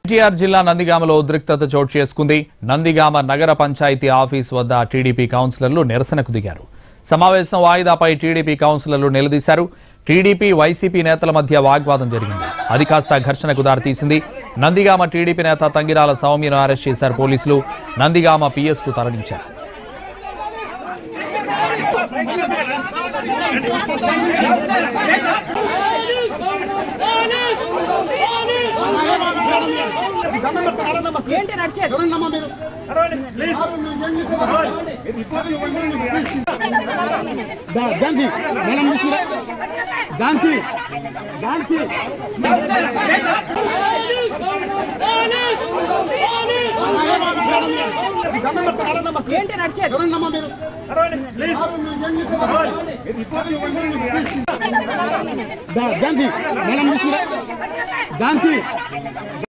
ఎన్టీఆర్ జిల్లా నందిగామలో ఉద్రిక్తత చోటు చేసుకుంది నందిగామ నగర పంచాయతీ ఆఫీస్ వద్ద టీడీపీ కౌన్సిలర్లు నిరసనకు దిగారు సమావేశం వాయిదాపై టీడీపీ కౌన్సిలర్లు నిలదీశారు టీడీపీ వైసీపీ నేతల మధ్య వాగ్వాదం జరిగింది అది కాస్త ఘర్షణకు దారితీసింది నందిగామ టీడీపీ నేత తంగిరాల సౌమ్యను అరెస్ట్ చేశారు పోలీసులు నందిగామ పిఎస్ కు తరలించారు ఏంటి నడిచేది ఝాన్సీ మేడం తీసుకురా ఝాన్సీ ఝాన్సీ ఏంటి నడిచేది ఝాన్సీ మేడం తీసుకురా ఝాన్సీ